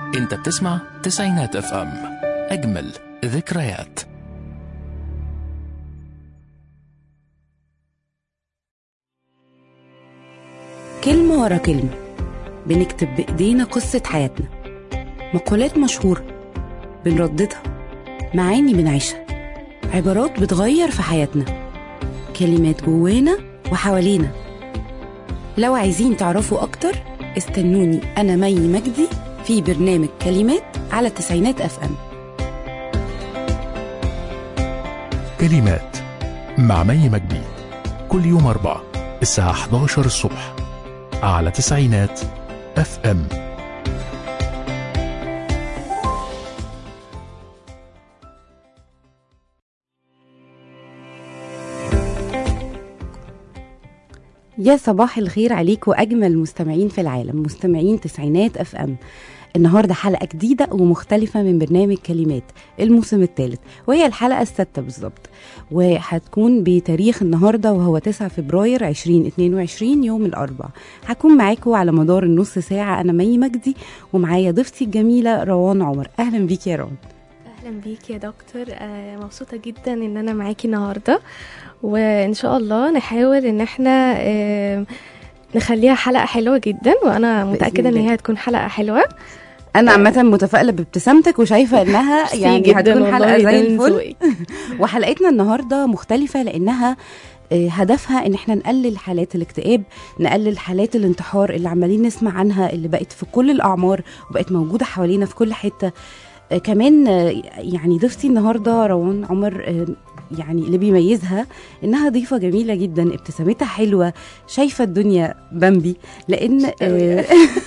انت بتسمع تسعينات اف ام اجمل ذكريات كلمة ورا كلمة بنكتب بإيدينا قصة حياتنا مقولات مشهورة بنرددها معاني بنعيشها عبارات بتغير في حياتنا كلمات جوانا وحوالينا لو عايزين تعرفوا أكتر استنوني أنا مي مجدي في برنامج كلمات على التسعينات أف أم كلمات مع مي مجدي كل يوم أربعة الساعة 11 الصبح على تسعينات اف ام يا صباح الخير عليكم أجمل مستمعين في العالم مستمعين تسعينات أف أم النهارده حلقة جديدة ومختلفة من برنامج كلمات الموسم الثالث وهي الحلقة السادسة بالظبط وهتكون بتاريخ النهارده وهو 9 فبراير 2022 يوم الأربعاء هكون معاكم على مدار النص ساعة أنا مي مجدي ومعايا ضيفتي الجميلة روان عمر أهلا بيك يا روان اهلا بيك يا دكتور آه، مبسوطه جدا ان انا معاكي النهارده وان شاء الله نحاول ان احنا آه، نخليها حلقه حلوه جدا وانا بإذن متاكده ان الله. هي هتكون حلقه حلوه أنا عامة متفائلة بابتسامتك وشايفة إنها ميرسي يعني جداً هتكون والله، حلقة ده زي من الفل ذوقك. وحلقتنا النهارده مختلفة لأنها آه، هدفها ان احنا نقلل حالات الاكتئاب نقلل حالات الانتحار اللي عمالين نسمع عنها اللي بقت في كل الاعمار وبقت موجوده حوالينا في كل حته آه، كمان آه، يعني ضيفتي النهارده روان عمر آه، يعني اللي بيميزها انها ضيفه جميله جدا ابتسامتها حلوه شايفه الدنيا بامبي لان آه،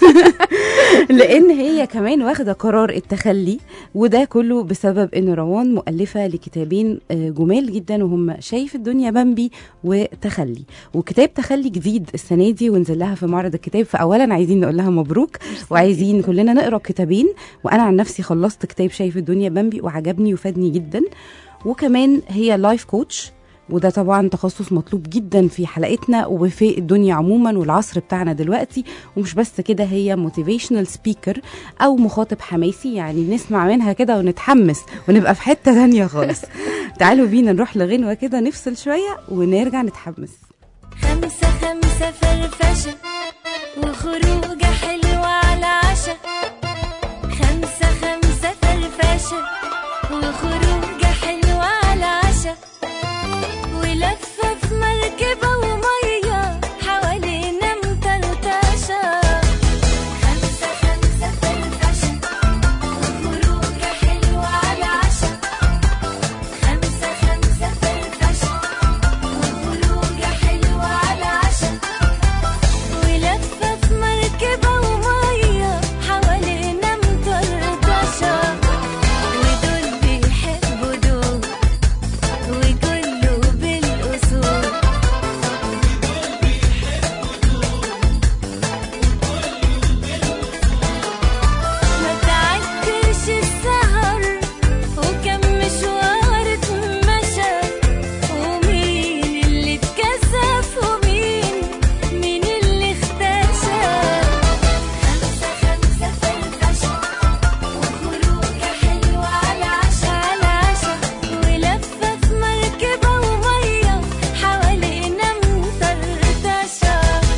لان هي كمان واخده قرار التخلي وده كله بسبب ان روان مؤلفه لكتابين آه، جمال جدا وهم شايف الدنيا بامبي وتخلي وكتاب تخلي جديد السنه دي ونزل لها في معرض الكتاب فاولا عايزين نقول لها مبروك وعايزين كلنا نقرا كتابين وانا عن نفسي خلصت كتاب شايف الدنيا بامبي وعجبني وفادني جدا وكمان هي لايف كوتش وده طبعا تخصص مطلوب جدا في حلقتنا وفي الدنيا عموما والعصر بتاعنا دلوقتي ومش بس كده هي موتيفيشنال سبيكر او مخاطب حماسي يعني نسمع منها كده ونتحمس ونبقى في حته ثانيه خالص تعالوا بينا نروح لغنوه كده نفصل شويه ونرجع نتحمس خمسة خمسة فرفشة وخروجة حلوة على عشا خمسة خمسة فرفشة وخروجة حلوة على عشا ولفة في مركبة ومية حوالينا مطرطشة خمسة خمسة فرفشة وخروجة حلوة على عشا خمسة خمسة فرفشة وخروجة حلوة على عشا ولفة في مركبة ومية حوالينا مطرطشة ودول بيحبوا دول وكله بالأصول ما تعدش السهر وكم مشوار اتمشى ومين اللي اتكسف ومين مين اللي اختشى خمسة خمسة فرفشة وخروجة حلوة على عشا على عشا ولفة في مركبة ومية حوالينا مطرطشة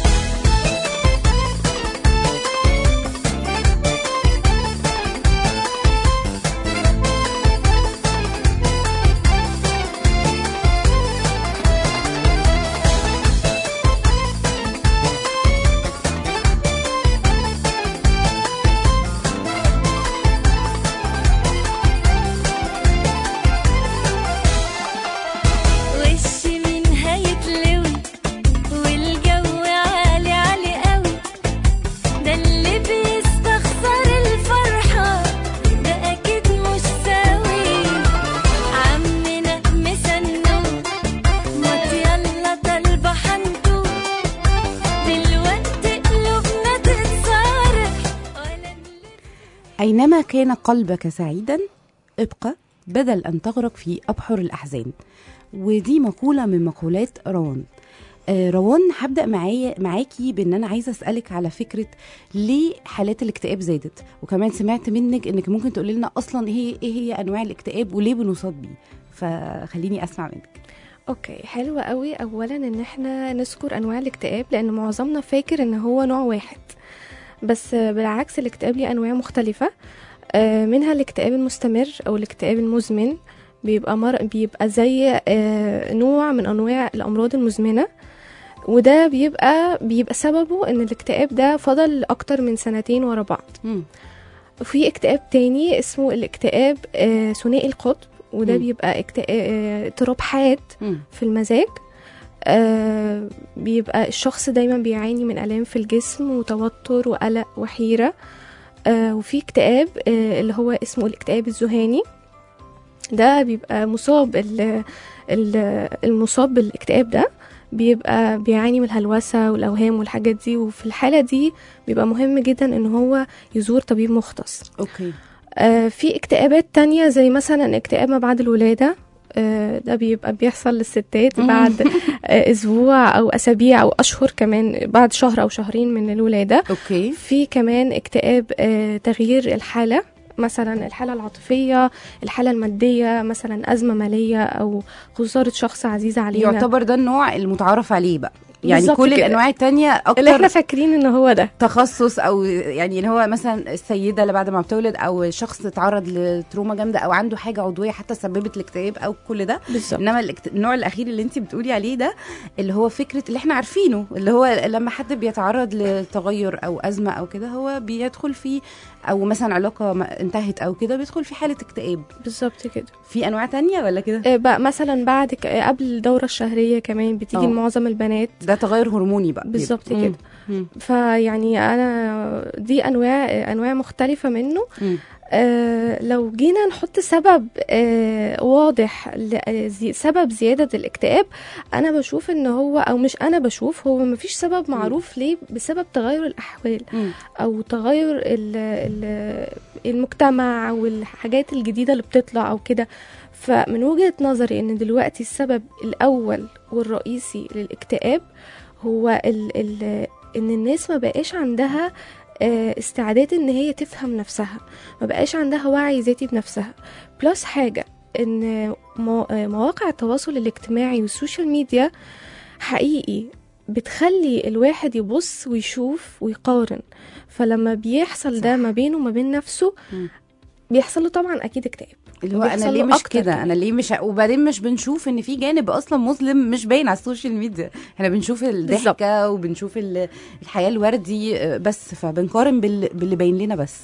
وش مين هيتلوي والجو عالي عالي قوي ده اللي بيستخسر الفرحة ده أكيد مش سوي عمنا مسنون موت يلا طالبة حنطو دلوقتي قلوبنا تتصارع ولا نلف أينما كان قلبك سعيدا ابقى بدل أن تغرق في أبحر الأحزان ودي مقولة من مقولات روان آه روان هبدا معايا معاكي بان انا عايزه اسالك على فكره ليه حالات الاكتئاب زادت وكمان سمعت منك انك ممكن تقولي لنا اصلا ايه ايه هي انواع الاكتئاب وليه بنصاب بيه فخليني اسمع منك اوكي حلو قوي اولا ان احنا نذكر انواع الاكتئاب لان معظمنا فاكر ان هو نوع واحد بس بالعكس الاكتئاب ليه انواع مختلفه آه، منها الاكتئاب المستمر او الاكتئاب المزمن بيبقى مر... بيبقى زي آه، نوع من انواع الامراض المزمنه وده بيبقى بيبقى سببه ان الاكتئاب ده فضل اكتر من سنتين ورا بعض مم. في اكتئاب تاني اسمه الاكتئاب آه، ثنائي القطب وده مم. بيبقى اكتئاب آه، اضطراب حاد مم. في المزاج آه بيبقى الشخص دايما بيعاني من آلام في الجسم وتوتر وقلق وحيرة آه وفي اكتئاب آه اللي هو اسمه الاكتئاب الذهاني ده بيبقى مصاب ال- ال- المصاب بالاكتئاب ده بيبقى بيعاني من الهلوسة والأوهام والحاجات دي وفي الحالة دي بيبقى مهم جدا ان هو يزور طبيب مختص اوكي آه، في اكتئابات تانية زي مثلا اكتئاب ما بعد الولادة آه، ده بيبقى بيحصل للستات مم. بعد آه، اسبوع او اسابيع او اشهر كمان بعد شهر او شهرين من الولاده اوكي في كمان اكتئاب آه، تغيير الحاله مثلا الحاله العاطفيه الحاله الماديه مثلا ازمه ماليه او خساره شخص عزيز علينا يعتبر ده النوع المتعارف عليه بقى يعني بالظبط كل كده. الانواع التانية اللي احنا اكتر فاكرين ان هو ده تخصص او يعني اللي هو مثلا السيده اللي بعد ما بتولد او شخص اتعرض لتروما جامده او عنده حاجه عضويه حتى سببت الاكتئاب او كل ده بالظبط انما الاكت- النوع الاخير اللي انت بتقولي عليه ده اللي هو فكره اللي احنا عارفينه اللي هو لما حد بيتعرض لتغير او ازمه او كده هو بيدخل في او مثلا علاقه ما- انتهت او كده بيدخل في حاله اكتئاب بالظبط كده في انواع تانية ولا كده آه، بقى مثلا بعد ك- آه، قبل الدوره الشهريه كمان بتيجي أه. لمعظم البنات ده تغير هرموني بقى بالظبط مم. كده مم. فيعني انا دي انواع انواع مختلفه منه مم. آه لو جينا نحط سبب آه واضح ل- آه، زي سبب زياده الاكتئاب انا بشوف ان هو او مش انا بشوف هو مفيش سبب معروف ليه بسبب تغير الاحوال مم. او تغير ال ال المجتمع والحاجات الجديده اللي بتطلع او كده فمن وجهه نظري ان دلوقتي السبب الاول والرئيسي للاكتئاب هو ال ال ان الناس ما بقاش عندها آه، استعداد ان هي تفهم نفسها ما بقاش عندها وعي ذاتي بنفسها بلس حاجه ان مو- آه، مواقع التواصل الاجتماعي والسوشيال ميديا حقيقي بتخلي الواحد يبص ويشوف ويقارن فلما بيحصل ده صح. ما بينه وما بين نفسه مم. بيحصل له طبعا اكيد اكتئاب اللي هو انا وبيحصل ليه له مش أكتر كده كمان. انا ليه مش وبعدين مش بنشوف ان في جانب اصلا مظلم مش باين على السوشيال ميديا احنا بنشوف الضحكه وبنشوف ال- الحياه الوردي آه، بس فبنقارن بال- باللي باين لنا بس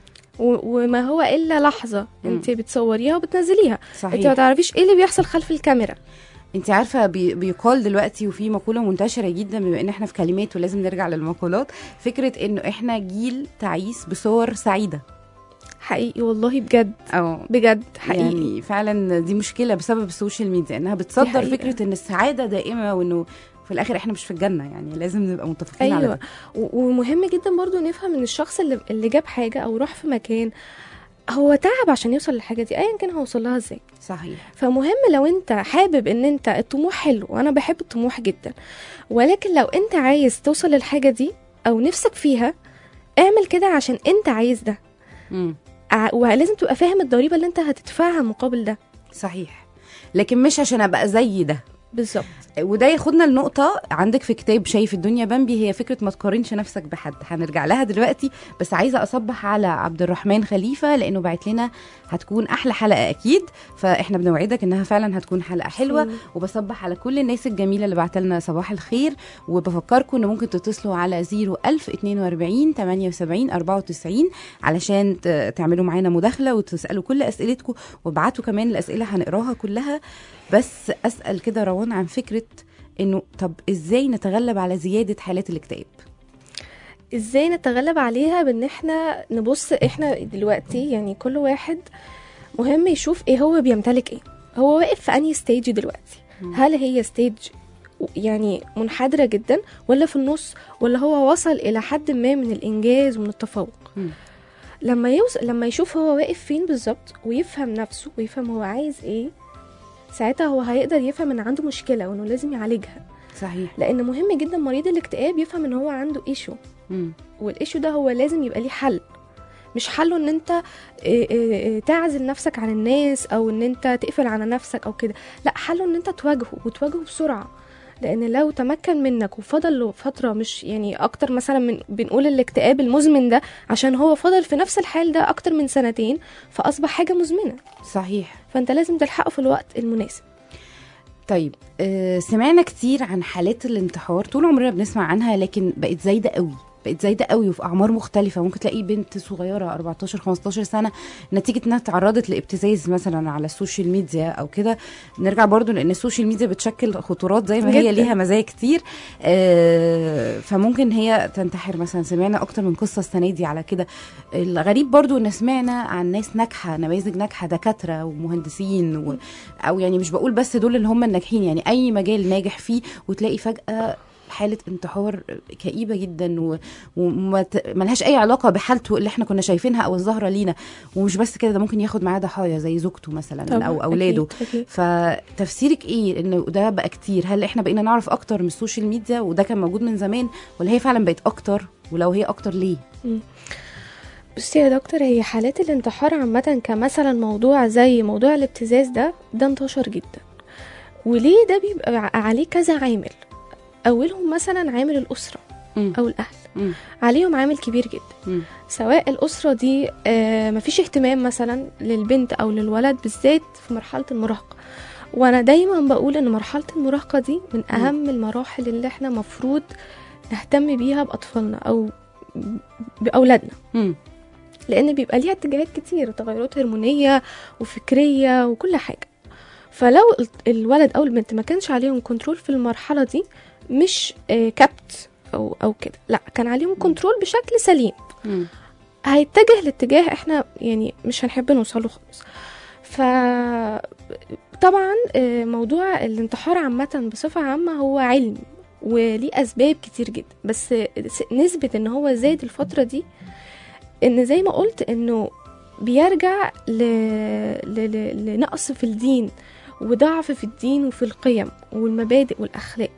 و- وما هو الا لحظه مم. انت بتصوريها وبتنزليها انت ما صحيح تعرفيش ايه اللي بيحصل خلف الكاميرا انت عارفه بي بيقال دلوقتي وفي مقوله منتشره جدا بما ان احنا في كلمات ولازم نرجع للمقولات فكره انه احنا جيل تعيس بصور سعيده حقيقي والله بجد او بجد حقيقي يعني فعلا دي مشكله بسبب السوشيال ميديا انها بتصدر حقيقة. فكره ان السعاده دائمه وانه في الاخر احنا مش في الجنه يعني لازم نبقى متفقين على ايوه ده و- ومهم جدا برضو نفهم ان الشخص اللي, اللي جاب حاجه او راح في مكان هو تعب عشان يوصل للحاجه دي ايا كان هيوصل لها ازاي صحيح فمهم لو انت حابب ان انت الطموح حلو وانا بحب الطموح جدا ولكن لو انت عايز توصل للحاجه دي او نفسك فيها اعمل كده عشان انت عايز ده امم ع- ولازم تبقى فاهم الضريبه اللي انت هتدفعها مقابل ده صحيح لكن مش عشان ابقى زي ده بالظبط وده ياخدنا لنقطة عندك في كتاب شايف الدنيا بامبي هي فكرة ما تقارنش نفسك بحد هنرجع لها دلوقتي بس عايزة أصبح على عبد الرحمن خليفة لأنه بعت لنا هتكون أحلى حلقة أكيد فإحنا بنوعدك إنها فعلا هتكون حلقة حلوة مم. وبصبح على كل الناس الجميلة اللي بعت لنا صباح الخير وبفكركم إن ممكن تتصلوا على 01000 42 78 94 علشان ت- تعملوا معانا مداخلة وتسألوا كل أسئلتكم وابعتوا كمان الأسئلة هنقراها كلها بس أسأل كده روان عن فكرة إنه طب إزاي نتغلب على زيادة حالات الاكتئاب ازاي نتغلب عليها بان احنا نبص احنا دلوقتي يعني كل واحد مهم يشوف ايه هو بيمتلك ايه هو واقف في انهي ستيج دلوقتي هل هي ستيج يعني منحدرة جدا ولا في النص ولا هو وصل إلى حد ما من الإنجاز ومن التفوق مم. لما يوصل لما يشوف هو واقف فين بالظبط ويفهم نفسه ويفهم هو عايز ايه ساعتها هو هيقدر يفهم ان عنده مشكلة وانه لازم يعالجها صحيح لان مهم جدا مريض الاكتئاب يفهم ان هو عنده ايشو مم. والايشو ده هو لازم يبقى ليه حل مش حله ان انت إيه إيه إيه تعزل نفسك عن الناس او ان انت تقفل على نفسك او كده لا حله ان انت تواجهه وتواجهه بسرعه لان لو تمكن منك وفضل له فتره مش يعني اكتر مثلا من بنقول الاكتئاب المزمن ده عشان هو فضل في نفس الحال ده اكتر من سنتين فاصبح حاجه مزمنه صحيح فانت لازم تلحقه في الوقت المناسب طيب آه سمعنا كتير عن حالات الانتحار طول عمرنا بنسمع عنها لكن بقت زايده قوي بقت زايده قوي وفي اعمار مختلفه ممكن تلاقي بنت صغيره 14 15 سنه نتيجه انها تعرضت لابتزاز مثلا على السوشيال ميديا او كده نرجع برضو لان السوشيال ميديا بتشكل خطورات زي ما هي جداً. ليها مزايا كتير آه فممكن هي تنتحر مثلا سمعنا اكتر من قصه السنه دي على كده الغريب برضو ان سمعنا عن ناس ناجحه نماذج ناجحه دكاتره ومهندسين و... او يعني مش بقول بس دول اللي هم الناجحين يعني اي مجال ناجح فيه وتلاقي فجاه حالة انتحار كئيبة جدا و- وما ت- ملهاش أي علاقة بحالته اللي احنا كنا شايفينها أو الظاهرة لينا ومش بس كده ده ممكن ياخد معاه ضحايا زي زوجته مثلا طبعاً، أو أولاده أكيد، أكيد. فتفسيرك ايه ان ده بقى كتير هل احنا بقينا نعرف اكتر من السوشيال ميديا وده كان موجود من زمان ولا هي فعلا بقت اكتر ولو هي اكتر ليه بصي يا دكتور هي حالات الانتحار عامة كمثلا موضوع زي موضوع الابتزاز ده ده انتشر جدا وليه ده بيبقى ع- عليه كذا عامل أولهم مثلا عامل الأسرة مم. أو الأهل مم. عليهم عامل كبير جدا مم. سواء الأسرة دي آه، مفيش اهتمام مثلا للبنت أو للولد بالذات في مرحلة المراهقة وأنا دايما بقول إن مرحلة المراهقة دي من أهم المراحل اللي احنا مفروض نهتم بيها بأطفالنا أو بأولادنا مم. لان بيبقى ليها اتجاهات كتير تغيرات هرمونيه وفكريه وكل حاجه فلو ال- الولد او البنت ما كانش عليهم كنترول في المرحله دي مش آه، كبت او او كده لا كان عليهم كنترول بشكل سليم مم. هيتجه لاتجاه احنا يعني مش هنحب نوصله خالص ف طبعا آه، موضوع الانتحار عامة بصفة عامة هو علم وليه أسباب كتير جدا بس س- نسبة إن هو زاد الفترة دي إن زي ما قلت إنه بيرجع ل... ل... ل... لنقص في الدين وضعف في الدين وفي القيم والمبادئ والأخلاق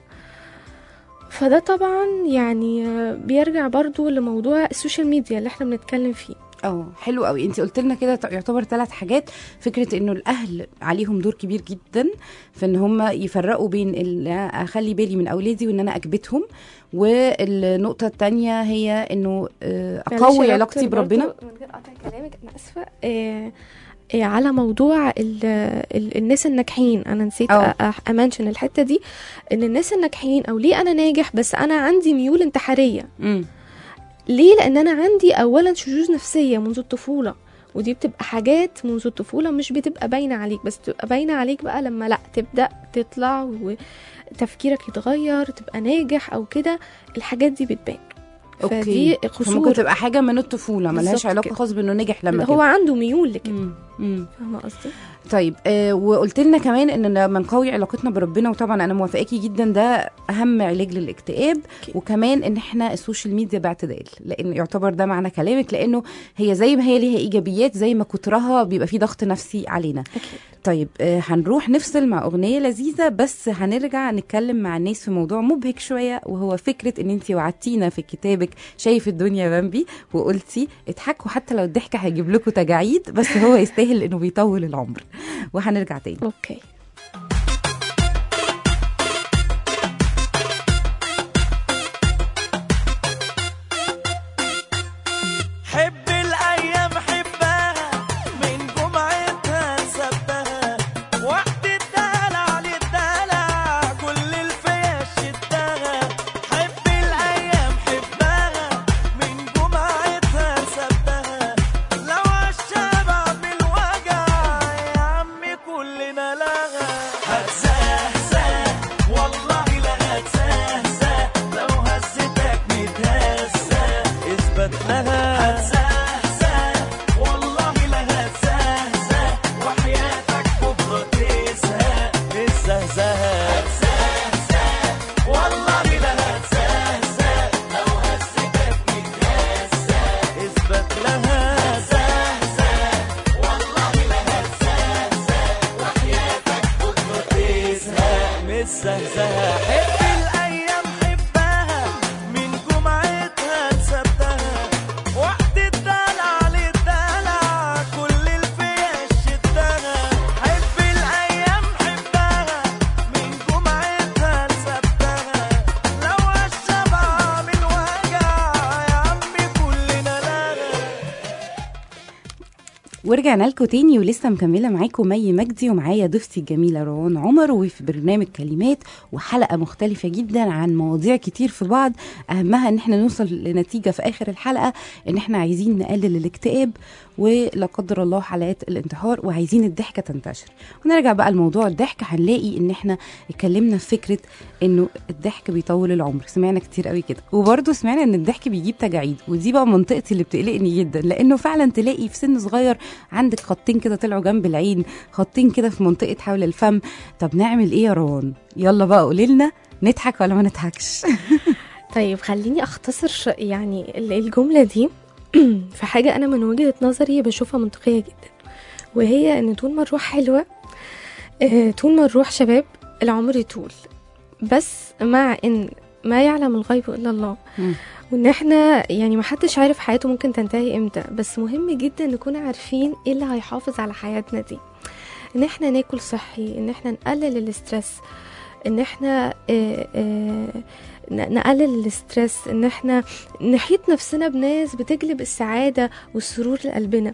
فده طبعا يعني آه، بيرجع برضو لموضوع السوشيال ميديا اللي احنا بنتكلم فيه اه حلو قوي انت قلت لنا كده يعتبر ثلاث حاجات فكره انه الاهل عليهم دور كبير جدا في ان هم يفرقوا بين ال- اخلي بالي من اولادي وان انا اكبتهم والنقطه الثانيه هي انه آه، معلش اقوي يا علاقتي دكتور بربنا برضو من غير قطع كلامك انا اسفه آه آه على موضوع ال ال الناس الناجحين انا نسيت أه. أ- أ- امنشن الحته دي ان الناس الناجحين او ليه انا ناجح بس انا عندي ميول انتحاريه مم. ليه لان انا عندي اولا شذوذ نفسيه منذ الطفوله ودي بتبقى حاجات منذ الطفوله مش بتبقى باينه عليك بس بتبقى باينه عليك بقى لما لا تبدا تطلع وتفكيرك يتغير تبقى ناجح او كده الحاجات دي بتبان اوكي فدي فممكن قصور تبقى حاجه من الطفوله ملهاش بالظبط علاقه كده. خاص بانه نجح لما هو كبر. عنده ميول لكده مم. مم. فاهمه قصدي طيب آه وقلت لنا كمان ان لما نقوي علاقتنا بربنا وطبعا انا موافقاكي جدا ده اهم علاج للاكتئاب أكيد. وكمان ان احنا السوشيال ميديا باعتدال لان يعتبر ده معنى كلامك لانه هي زي ما هي ليها ايجابيات زي ما كترها بيبقى فيه ضغط نفسي علينا اكيد طيب آه هنروح نفصل مع اغنيه لذيذه بس هنرجع نتكلم مع الناس في موضوع مبهج شويه وهو فكره ان انت وعدتينا في كتابك شايف الدنيا بامبي وقلتي اضحكوا حتى لو الضحك هيجيب لكم تجاعيد بس هو يستاهل انه بيطول العمر وهنرجع تاني اوكي حب الايام حبها من جمعتها لسبتها وقت الدلع للدلع كل الفيا شدها حب الايام حبها من جمعتها لسبتها لو عالشبع بالوجع يا عمي كلنا لها ورجعنا لكم تاني ولسه مكمله معاكم مي مجدي ومعايا ضيفتي الجميله روان عمر وفي برنامج كلمات وحلقه مختلفه جدا عن مواضيع كتير في بعض اهمها ان احنا نوصل لنتيجه في اخر الحلقه ان احنا عايزين نقلل الاكتئاب ولا قدر الله حالات الانتحار وعايزين الضحكه تنتشر ونرجع بقى لموضوع الضحك هنلاقي ان احنا اتكلمنا في فكره انه الضحك بيطول العمر سمعنا كتير قوي كده وبرده سمعنا ان الضحك بيجيب تجاعيد ودي بقى منطقتي اللي بتقلقني جدا لانه فعلا تلاقي في سن صغير عندك خطين كده طلعوا جنب العين خطين كده في منطقه حول الفم طب نعمل ايه يا روان يلا بقى قولي لنا نضحك ولا ما نضحكش طيب خليني اختصر ش- يعني ال- الجملة دي في حاجة أنا من وجهة نظري بشوفها منطقية جدا وهي إن طول ما الروح حلوة آه، طول ما الروح شباب العمر يطول بس مع إن ما يعلم الغيب إلا الله مم. وإن إحنا يعني محدش عارف حياته ممكن تنتهي إمتى بس مهم جدا نكون عارفين إيه اللي هيحافظ على حياتنا دي إن إحنا ناكل صحي إن إحنا نقلل الاسترس إن إحنا آه، آه، ن- نقلل الاسترس ان احنا نحيط نفسنا بناس بتجلب السعادة والسرور لقلبنا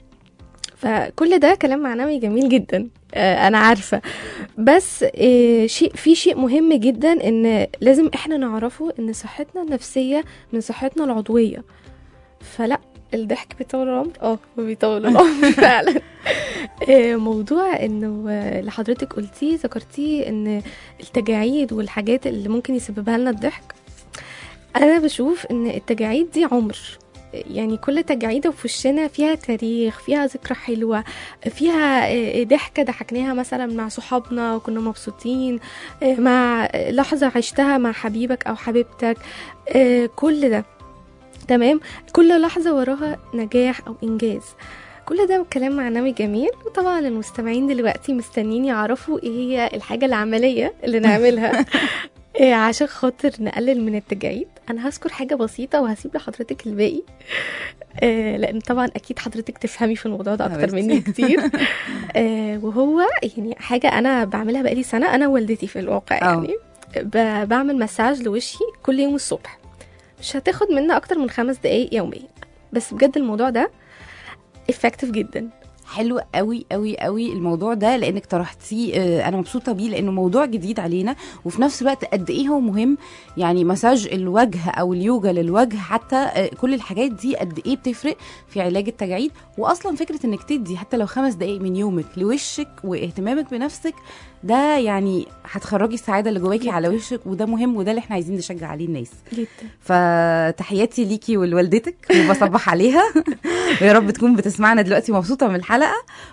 فكل ده كلام معنوي جميل جدا آه، انا عارفة بس آه، شيء في شيء مهم جدا ان لازم احنا نعرفه ان صحتنا النفسية من صحتنا العضوية فلا الضحك بيطول العمر اه بيطول العمر فعلا آه، موضوع انه آه، اللي حضرتك قلتيه ذكرتيه ان التجاعيد والحاجات اللي ممكن يسببها لنا الضحك انا بشوف ان التجاعيد دي عمر يعني كل تجاعيدة في وشنا فيها تاريخ فيها ذكرى حلوة فيها آه، ضحكة ضحكناها مثلا مع صحابنا وكنا مبسوطين آه، مع لحظة عشتها مع حبيبك أو حبيبتك آه، كل ده تمام كل لحظة وراها نجاح أو إنجاز كل ده كلام معنوي جميل وطبعا المستمعين دلوقتي مستنيين يعرفوا ايه هي الحاجة العملية اللي نعملها إيه عشان خاطر نقلل من التجاعيد انا هذكر حاجة بسيطة وهسيب لحضرتك الباقي آه لان طبعا اكيد حضرتك تفهمي في الموضوع ده اكتر حبيبتي. مني كتير آه وهو يعني حاجة انا بعملها بقالي سنة انا ووالدتي في الواقع أه. يعني ب- بعمل مساج لوشي كل يوم الصبح مش هتاخد منا اكتر من خمس دقايق يوميا بس بجد الموضوع ده افكتيف جدا حلو قوي قوي قوي الموضوع ده لانك طرحتيه آه، انا مبسوطه بيه لانه موضوع جديد علينا وفي نفس الوقت قد ايه هو مهم يعني مساج الوجه او اليوجا للوجه حتى آه، كل الحاجات دي قد ايه بتفرق في علاج التجاعيد واصلا فكره انك تدي حتى لو خمس دقائق من يومك لوشك واهتمامك بنفسك ده يعني هتخرجي السعاده اللي جواكي على وشك وده مهم وده اللي احنا عايزين نشجع عليه الناس جدا فتحياتي ليكي ولوالدتك وبصبح عليها ويا رب تكون بتسمعنا دلوقتي مبسوطة من الحلقة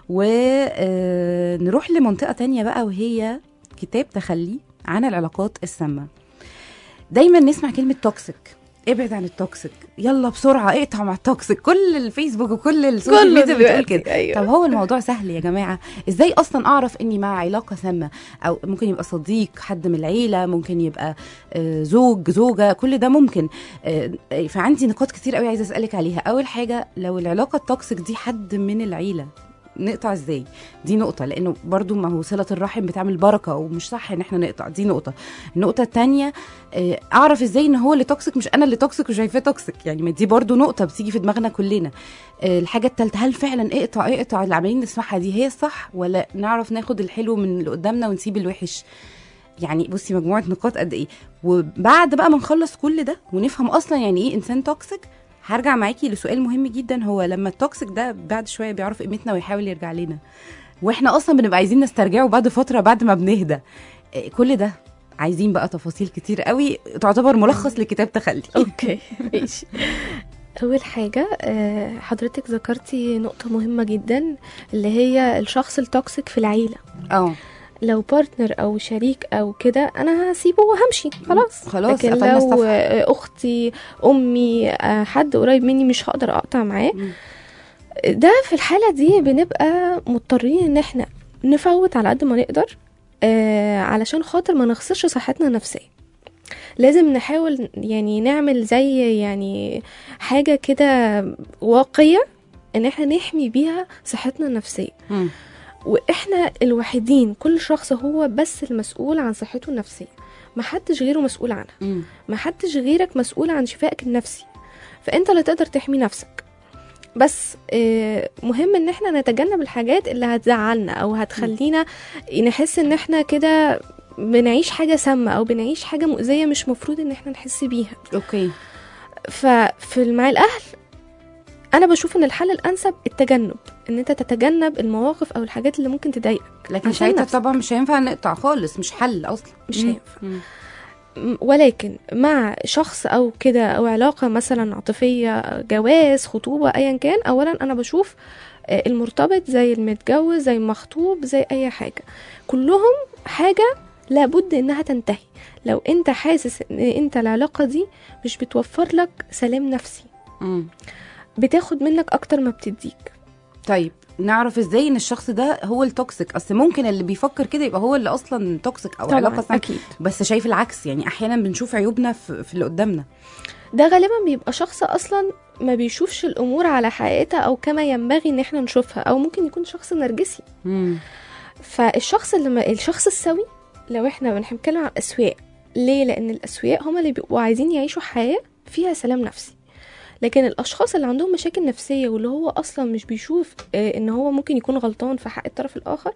ونروح لمنطقة تانية بقى وهي كتاب تخلي عن العلاقات السامة دايما نسمع كلمة توكسيك ابعد عن التوكسيك يلا بسرعة اقطع مع التوكسيك كل الفيسبوك وكل السوشيال كله ميديا بتقول دلوقتي، كده أيوة. طب هو الموضوع سهل يا جماعة ازاي اصلا اعرف اني مع علاقة سامة او ممكن يبقى صديق حد من العيلة ممكن يبقى آه، زوج زوجة كل ده ممكن آه، آه، فعندي نقاط كتير قوي عايزة اسألك عليها اول حاجة لو العلاقة التوكسيك دي حد من العيلة نقطع ازاي دي نقطة لانه برضو ما هو صلة الرحم بتعمل بركة ومش صح ان احنا نقطع دي نقطة النقطة التانية آه، اعرف ازاي ان هو اللي توكسيك مش انا اللي توكسيك وشايفاه توكسيك يعني ما دي برضو نقطة بتيجي في دماغنا كلنا آه، الحاجة التالتة هل فعلا اقطع اقطع اللي عمالين نسمعها دي هي الصح ولا نعرف ناخد الحلو من اللي قدامنا ونسيب الوحش يعني بصي مجموعة نقاط قد ايه وبعد بقى ما نخلص كل ده ونفهم اصلا يعني ايه انسان توكسيك هرجع معاكي لسؤال مهم جدا هو لما التوكسيك ده بعد شويه بيعرف قيمتنا ويحاول يرجع لنا واحنا اصلا بنبقى عايزين نسترجعه بعد فتره بعد ما بنهدى إيه، كل ده عايزين بقى تفاصيل كتير قوي تعتبر ملخص لكتاب تخلي اوكي ماشي اول حاجه آه، حضرتك ذكرتي نقطه مهمه جدا اللي هي الشخص التوكسيك في العيله اه لو بارتنر او شريك او كده انا هسيبه وهمشي خلاص خلاص، لكن قفلنا لو الصفحة. آه، اختي امي آه، حد قريب مني مش هقدر اقطع معاه مم. ده في الحاله دي بنبقى مضطرين ان احنا نفوت على قد ما نقدر آه، علشان خاطر ما نخسرش صحتنا النفسيه لازم نحاول يعني نعمل زي يعني حاجه كده واقيه ان احنا نحمي بيها صحتنا النفسيه مم. واحنا الوحيدين كل شخص هو بس المسؤول عن صحته النفسيه محدش غيره مسؤول عنها مم. محدش غيرك مسؤول عن شفائك النفسي فانت اللي تقدر تحمي نفسك بس آه، مهم ان احنا نتجنب الحاجات اللي هتزعلنا او هتخلينا نحس ان احنا كده بنعيش حاجة سامة او بنعيش حاجة مؤذية مش مفروض ان احنا نحس بيها اوكي ففي مع الاهل انا بشوف ان الحل الانسب التجنب ان انت تتجنب المواقف او الحاجات اللي ممكن تضايقك لكن عشان ساعتها نفسك. طبعا مش هينفع نقطع خالص مش حل اصلا مش مم. هينفع. مم. م- ولكن مع شخص او كده او علاقه مثلا عاطفيه جواز خطوبه ايا كان اولا انا بشوف آه، المرتبط زي المتجوز زي المخطوب زي اي حاجه كلهم حاجه لابد انها تنتهي لو انت حاسس ان انت العلاقه دي مش بتوفر لك سلام نفسي مم. بتاخد منك اكتر ما بتديك طيب نعرف ازاي ان الشخص ده هو التوكسيك اصل ممكن اللي بيفكر كده يبقى هو اللي اصلا توكسيك او علاقه طبعا سامة. اكيد بس شايف العكس يعني احيانا بنشوف عيوبنا في, في اللي قدامنا ده غالبا بيبقى شخص اصلا ما بيشوفش الامور على حقيقتها او كما ينبغي ان احنا نشوفها او ممكن يكون شخص نرجسي مم. فالشخص اللي ما الشخص السوي لو احنا بنتكلم عن الاسوياء ليه لان الاسوياء هم اللي بيبقوا عايزين يعيشوا حياه فيها سلام نفسي لكن الاشخاص اللي عندهم مشاكل نفسيه واللي هو اصلا مش بيشوف آه، ان هو ممكن يكون غلطان في حق الطرف الاخر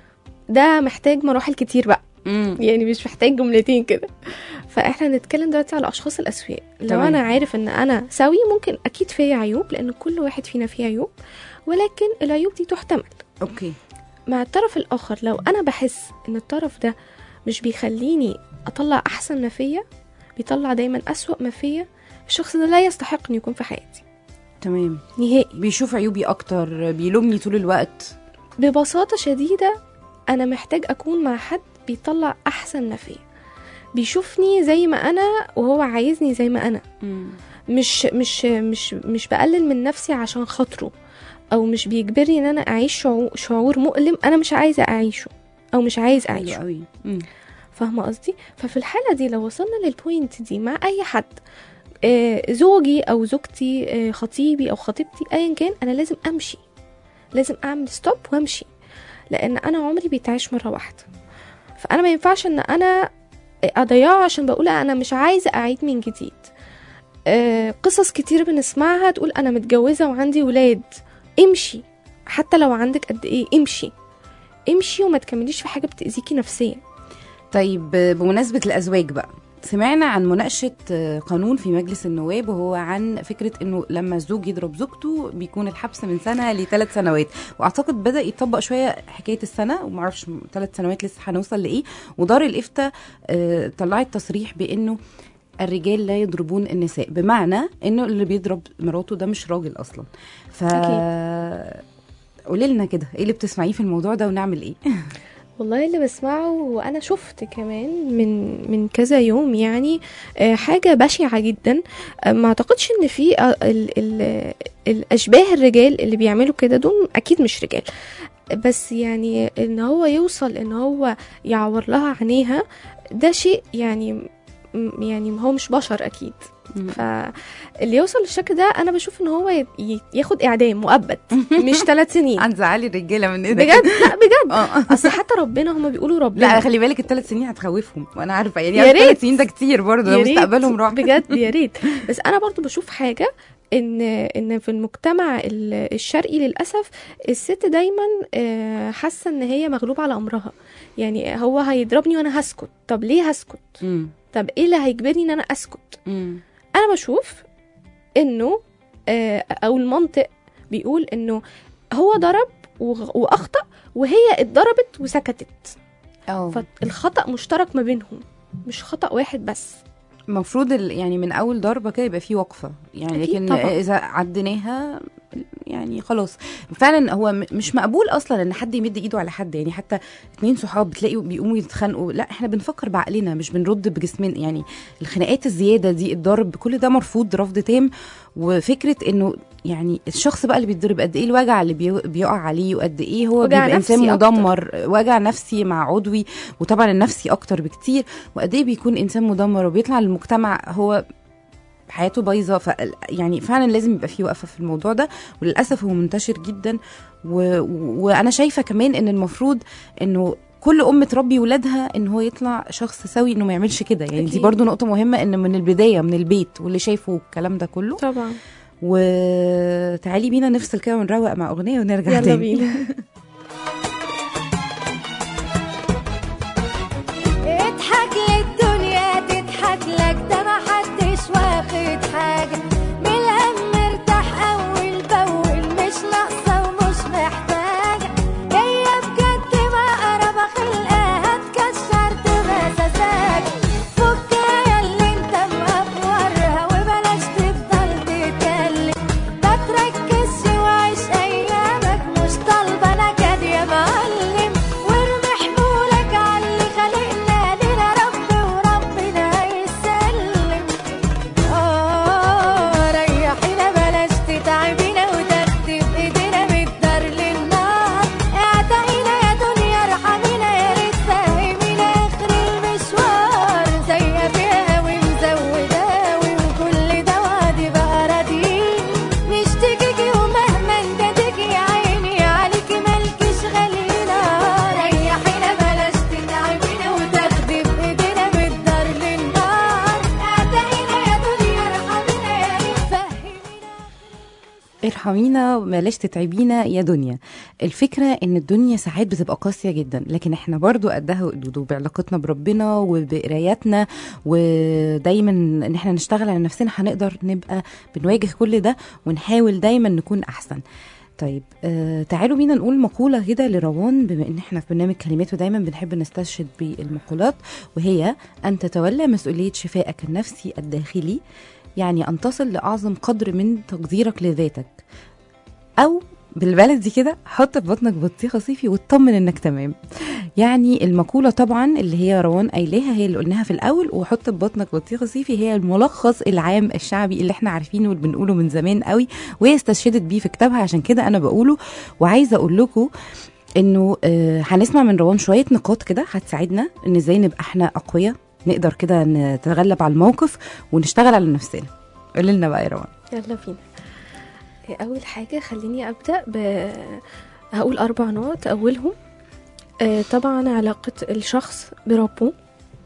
ده محتاج مراحل كتير بقى مم. يعني مش محتاج جملتين كده فاحنا هنتكلم دلوقتي على اشخاص الاسوياء لو تمام. انا عارف ان انا سوي ممكن اكيد فيا عيوب لان كل واحد فينا فيه عيوب ولكن العيوب دي تحتمل اوكي مع الطرف الآخر لو أنا بحس إن الطرف ده مش بيخليني أطلع أحسن ما فيا بيطلع دايما أسوأ ما فيا الشخص ده لا يستحق إنه يكون في حياتي تمام نهائي بيشوف عيوبي اكتر بيلومني طول الوقت ببساطة شديدة أنا محتاج أكون مع حد بيطلع أحسن ما فيا بيشوفني زي ما أنا وهو عايزني زي ما أنا مش مش مش مش بقلل من نفسي عشان خاطره او مش بيجبرني ان انا اعيش شعور, شعور مؤلم انا مش عايزه اعيشه او مش عايز حلو اعيشه قوي مم. فاهمه قصدي ففي الحاله دي لو وصلنا للبوينت دي مع اي حد آه زوجي او زوجتي آه خطيبي او خطيبتي ايا كان انا لازم امشي لازم اعمل ستوب وامشي لان انا عمري بيتعاش مره واحده فانا ما ينفعش ان انا اضيعه عشان بقول انا مش عايزه اعيد من جديد آه قصص كتير بنسمعها تقول انا متجوزه وعندي ولاد امشي حتى لو عندك قد ايه امشي امشي وما تكمليش في حاجه بتاذيكي نفسيا طيب بمناسبة الأزواج بقى سمعنا عن مناقشة آه، قانون في مجلس النواب وهو عن فكرة انه لما الزوج يضرب زوجته بيكون الحبس من سنة لثلاث سنوات واعتقد بدأ يطبق شوية حكاية السنة ومعرفش ثلاث سنوات لسه هنوصل لإيه ودار الإفتاء آه، طلعت تصريح بانه الرجال لا يضربون النساء بمعنى انه اللي بيضرب مراته ده مش راجل اصلا ف قولي لنا كده ايه اللي بتسمعيه في الموضوع ده ونعمل ايه والله اللي بسمعه وانا شفت كمان من من كذا يوم يعني آه، حاجه بشعه جدا آه، ما اعتقدش ان في آه، ال- ال- الاشباه الرجال اللي بيعملوا كده دول اكيد مش رجال بس يعني ان هو يوصل ان هو يعور لها عينيها ده شيء يعني م- يعني هو مش بشر اكيد مم. فاللي يوصل للشكل ده انا بشوف ان هو ي- ي- ياخد اعدام مؤبد مش ثلاث سنين عن زعلي الرجاله من ايه بجد لا بجد اه اصل حتى ربنا هما بيقولوا ربنا لا خلي بالك الثلاث سنين هتخوفهم وانا عارفه يعني يا الثلاث ريت. سنين ده كتير برضه ده يا ريت. مستقبلهم راح بجد يا ريت بس انا برضو بشوف حاجه ان ان في المجتمع ال- الشرقي للاسف الست دايما آه، حاسه ان هي مغلوبه على امرها يعني هو هيضربني وانا هسكت طب ليه هسكت مم. طب ايه اللي هيجبرني ان انا اسكت مم. انا بشوف انه آه، او المنطق بيقول انه هو ضرب وغ- واخطا وهي اتضربت وسكتت اه فالخطا مشترك ما بينهم مش خطا واحد بس المفروض ال- يعني من اول ضربه كده يبقى في وقفه يعني أكيد لكن طبعاً. اذا عديناها يعني خلاص فعلا هو م- مش مقبول اصلا ان حد يمد ايده على حد يعني حتى اتنين صحاب بتلاقي بيقوموا يتخانقوا لا احنا بنفكر بعقلنا مش بنرد بجسمنا يعني الخناقات الزياده دي الضرب كل ده مرفوض رفض تام وفكره انه يعني الشخص بقى اللي بيتضرب قد ايه الوجع اللي بي- بيقع عليه وقد ايه هو وجع بيبقى انسان نفسي أكتر. مدمر وجع نفسي مع عضوي وطبعا النفسي اكتر بكتير وقد ايه بيكون انسان مدمر وبيطلع للمجتمع هو حياته بايظه ف يعني فعلا لازم يبقى في وقفه في الموضوع ده وللاسف هو منتشر جدا و... وانا شايفه كمان ان المفروض انه كل ام تربي ولادها ان هو يطلع شخص سوي انه ما يعملش كده يعني دي أكيد. برضو نقطه مهمه ان من البدايه من البيت واللي شايفه الكلام ده كله طبعا وتعالي بينا نفصل كده ونروق مع اغنيه ونرجع يلا تاني بينا اضحك للدنيا تضحك لك ده ما حدش واخد حاجة بالهم ارتاح أول بأول مش ناقصة ومش محتاجة هي بجد ما قرب خلقها هتكشر تبقى سذاجة فك يا اللي انت مقفورها وبلاش تفضل تتكلم ما تركزش وعيش أيامك مش طالبة نكد يا معلم وارمي حمولك على اللي خلقنا لنا رب وربنا هيسلم اه ريحينا بلاش تتعبينا وتاخدي بايدينا من الدار للنار اعتقينا يا دنيا ارحمينا يا ريت فهمينا اخر المشوار زي فيها ومزوداوي وكل ده وعدي بقى راضيين نشتكيكي ومهما نداديكي يا عيني عليكي مالكيش غالينا ريحينا بلاش تتعبينا وتاخدي بايدينا من الدار للنار اعتقينا يا دنيا ارحمينا يا ريت فهمينا ارحمينا وبلاش تتعبينا يا دنيا الفكرة ان الدنيا ساعات بتبقى قاسية جدا لكن احنا برضو قدها وقدود وبعلاقتنا بربنا وبقراياتنا ودايما ان احنا نشتغل على نفسنا هنقدر نبقى بنواجه كل ده ونحاول دايما نكون احسن طيب آه تعالوا بينا نقول مقولة كده لروان بما ان احنا في برنامج كلمات ودايما بنحب نستشهد بالمقولات وهي ان تتولى مسؤولية شفائك النفسي الداخلي يعني أن تصل لأعظم قدر من تقديرك لذاتك أو بالبلدي كده حط في بطنك بطيخه صيفي واطمن انك تمام يعني المقوله طبعا اللي هي روان قايلاها هي اللي قلناها في الاول وحط في بطنك بطيخه صيفي هي الملخص العام الشعبي اللي احنا عارفينه واللي بنقوله من زمان قوي وهي استشهدت بيه في كتابها عشان كده انا بقوله وعايزه اقول لكم انه آه، هنسمع من روان شويه نقاط كده هتساعدنا ان ازاي نبقى احنا اقوياء نقدر كده نتغلب على الموقف ونشتغل على نفسنا قولي لنا بقى يا روان يلا بينا أول حاجة خليني أبدأ ب هقول أربع نقط أولهم آه، طبعا علاقة الشخص بربه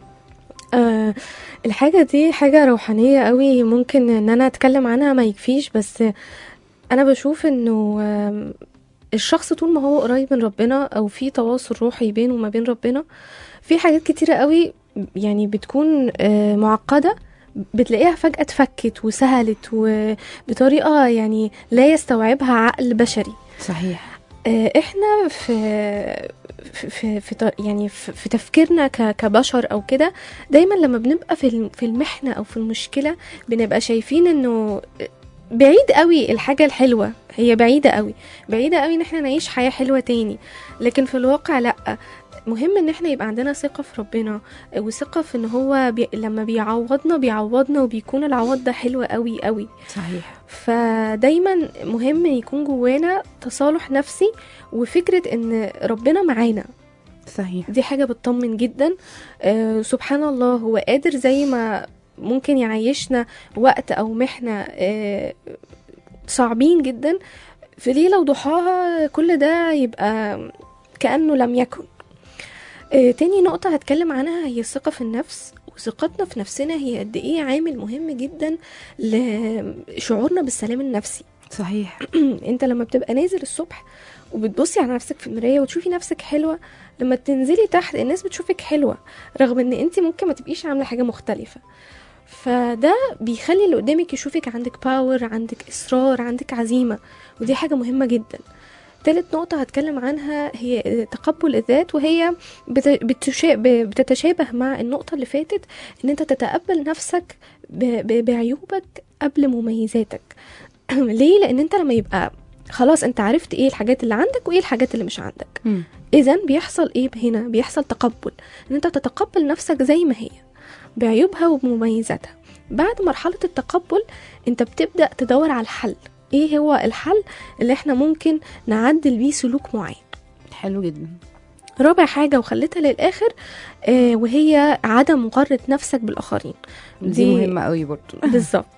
آه، الحاجة دي حاجة روحانية قوي ممكن ان انا اتكلم عنها ما يكفيش بس انا بشوف انه آم، الشخص طول ما هو قريب من ربنا او في تواصل روحي بينه وما بين ربنا في حاجات كتيرة قوي يعني بتكون آه، معقدة بتلاقيها فجأة اتفكت وسهلت وبطريقة يعني لا يستوعبها عقل بشري صحيح آه، احنا في في في, في ط- يعني في, في تفكيرنا ك- كبشر او كده دايما لما بنبقى في الم- في المحنه او في المشكله بنبقى شايفين انه بعيد قوي الحاجه الحلوه هي بعيده قوي بعيده قوي ان احنا نعيش حياه حلوه تاني لكن في الواقع لا مهم ان احنا يبقى عندنا ثقه في ربنا وثقه في ان هو بي لما بيعوضنا بيعوضنا وبيكون العوض ده حلو قوي قوي صحيح فدايما مهم يكون جوانا تصالح نفسي وفكرة ان ربنا معانا صحيح دي حاجة بتطمن جدا آه سبحان الله هو قادر زي ما ممكن يعيشنا وقت او محنة آه صعبين جدا في ليلة وضحاها كل ده يبقى كأنه لم يكن آه تاني نقطة هتكلم عنها هي الثقة في النفس وثقتنا في نفسنا هي قد ايه عامل مهم جدا لشعورنا بالسلام النفسي صحيح انت لما بتبقى نازل الصبح وبتبصي على نفسك في المرايه وتشوفي نفسك حلوه لما تنزلي تحت الناس بتشوفك حلوه رغم ان انت ممكن ما تبقيش عامله حاجه مختلفه فده بيخلي اللي قدامك يشوفك عندك باور عندك اصرار عندك عزيمه ودي حاجه مهمه جدا تالت نقطة هتكلم عنها هي تقبل الذات وهي بت- بتشا- ب- بتتشابه مع النقطة اللي فاتت ان انت تتقبل نفسك ب- ب- بعيوبك قبل مميزاتك ليه لان انت لما يبقى خلاص انت عرفت ايه الحاجات اللي عندك وايه الحاجات اللي مش عندك مم. اذا بيحصل ايه هنا بيحصل تقبل ان انت تتقبل نفسك زي ما هي بعيوبها وبمميزاتها بعد مرحلة التقبل انت بتبدأ تدور على الحل ايه هو الحل اللي احنا ممكن نعدل بيه سلوك معين حلو جدا رابع حاجة وخليتها للآخر آه وهي عدم مقارنة نفسك بالآخرين دي, مهمه قوي برضو بالظبط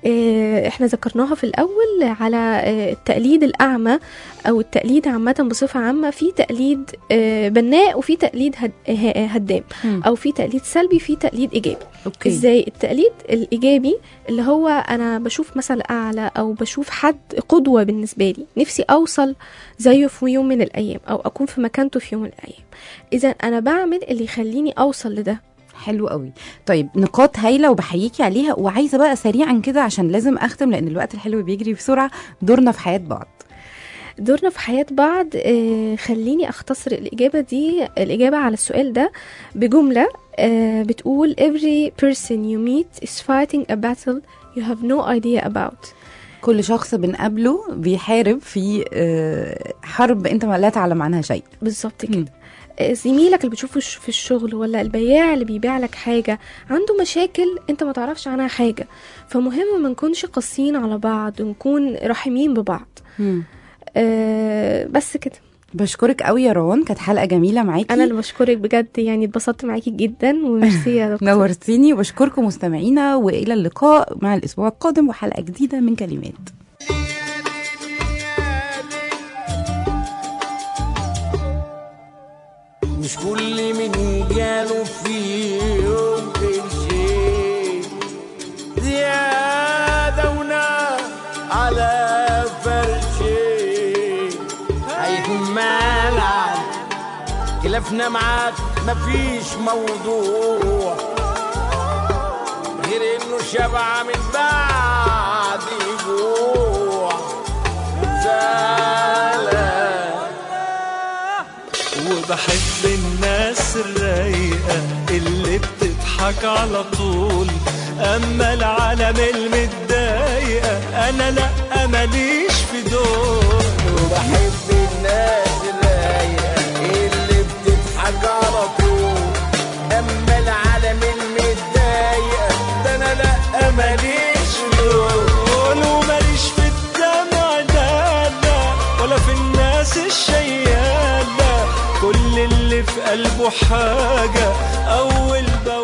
آه، احنا ذكرناها في الاول على آه، التقليد الاعمى او التقليد عامه بصفه عامه في تقليد آه، بناء وفي تقليد هد- ه- هدام مم. او في تقليد سلبي في تقليد ايجابي اوكي ازاي التقليد الايجابي اللي هو انا بشوف مثل اعلى او بشوف حد قدوه بالنسبه لي نفسي اوصل زيه في يوم من الايام او اكون في مكانته في يوم من الايام اذا انا بعمل اللي يخليني اوصل لده حلو قوي طيب نقاط هايله وبحييكي عليها وعايزه بقى سريعا كده عشان لازم اختم لان الوقت الحلو بيجري بسرعه دورنا في حياه بعض دورنا في حياة بعض آه، خليني أختصر الإجابة دي الإجابة على السؤال ده بجملة آه، بتقول every person you meet is fighting a battle you have no idea about كل شخص بنقابله بيحارب في آه، حرب انت ما لا تعلم عنها شيء بالظبط مم. كده آه، زميلك اللي بتشوفه ش- في الشغل ولا البياع اللي بيبيع لك حاجة عنده مشاكل انت ما تعرفش عنها حاجة فمهم ما نكونش قاسيين على بعض ونكون رحيمين ببعض آه، بس كده بشكرك قوي يا روان كانت حلقه جميله معاكي انا اللي بشكرك بجد يعني اتبسطت معاكي جدا وميرسي يا دكتور نورتيني وبشكركم مستمعينا والى اللقاء مع الاسبوع القادم وحلقه جديده من كلمات مش كل من جاله في يوم قرشين زيادة ونار على فرشين هيكون مالك خلافنا معاك مفيش موضوع غير انه شبع من بعد جوع زعلان وبحب الناس الرايقة اللي بتضحك على طول أما العالم المتضايقة أنا لأ ماليش في دول وبحب الناس الرايقة اللي بتضحك على طول أما العالم المتضايقة ده أنا لأ ماليش دول وماليش في الدمع لا لا ولا في الناس الشيالة كل اللي في قلبه حاجة أول بقى